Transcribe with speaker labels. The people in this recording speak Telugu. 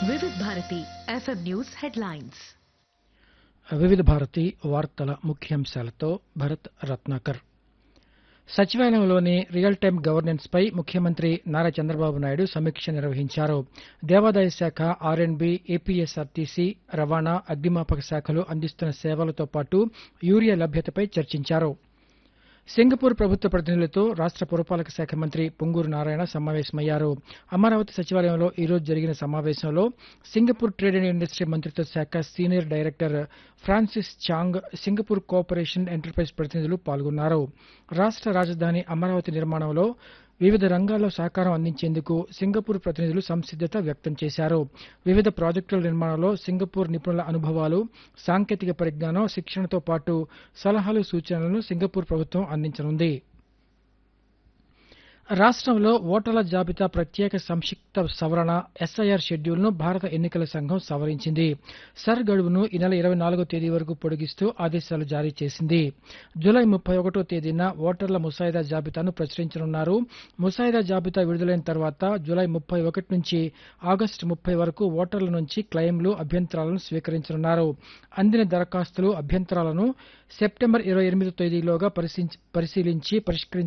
Speaker 1: వివిధ Bharati FM news headlines
Speaker 2: Vividh Bharati వార్తల ముఖ్యాంశాలతో భరత్ రత్నాకర్ సచివాలయంలోని రియల్ టైం గవర్నెన్స్ పై ముఖ్యమంత్రి నారా చంద్రబాబు నాయుడు సమీక్ష నిర్వహించారు దేవాదాయ శాఖ ఆర్ఎండ్బి ఏపీఎస్ఆర్టీసీ రవాణా అగ్నిమాపక శాఖలు అందిస్తున్న సేవలతో పాటు యూరియా లభ్యతపై చర్చించారు సింగపూర్ ప్రభుత్వ ప్రతినిధులతో రాష్ట పురపాలక శాఖ మంత్రి పొంగూరు నారాయణ సమావేశమయ్యారు అమరావతి సచివాలయంలో ఈ రోజు జరిగిన సమావేశంలో సింగపూర్ ట్రేడ్ అండ్ ఇండస్ట్రీ మంత్రిత్వ శాఖ senior director Francis Chang Singapore cooperation enterprise ప్రతినిధులు పాల్గొన్నారు రాష్ట రాజధాని అమరావతి నిర్మాణంలో వివిధ రంగాల్లో సహకారం అందించేందుకు సింగపూర్ ప్రతినిధులు సంసిద్దత వ్యక్తం చేశారు వివిధ ప్రాజెక్టుల నిర్మాణంలో సింగపూర్ నిపుణుల అనుభవాలు సాంకేతిక పరిజ్ఞానం శిక్షణతో పాటు సలహాలు సూచనలను సింగపూర్ ప్రభుత్వం అందించనుంది రాష్ట్రంలో ఓటర్ల జాబితా ప్రత్యేక సంక్షిప్త సవరణ ఎస్ఐఆర్ షెడ్యూల్ను భారత ఎన్నికల సంఘం సవరించింది సర్ గడువును ఈ నెల ఇరవై నాలుగో తేదీ వరకు పొడిగిస్తూ ఆదేశాలు జారీ చేసింది జూలై ముప్పై ఒకటో తేదీన ఓటర్ల ముసాయిదా జాబితాను ప్రచురించనున్నారు ముసాయిదా జాబితా విడుదలైన తర్వాత జూలై ముప్పై ఒకటి నుంచి ఆగస్టు ముప్పై వరకు ఓటర్ల నుంచి క్లెయిమ్లు అభ్యంతరాలను స్వీకరించనున్నారు అందిన దరఖాస్తులు అభ్యంతరాలను సెప్టెంబర్ ఇరవై ఎనిమిదో తేదీలోగా పరిశీలించి పరిష్కరించారు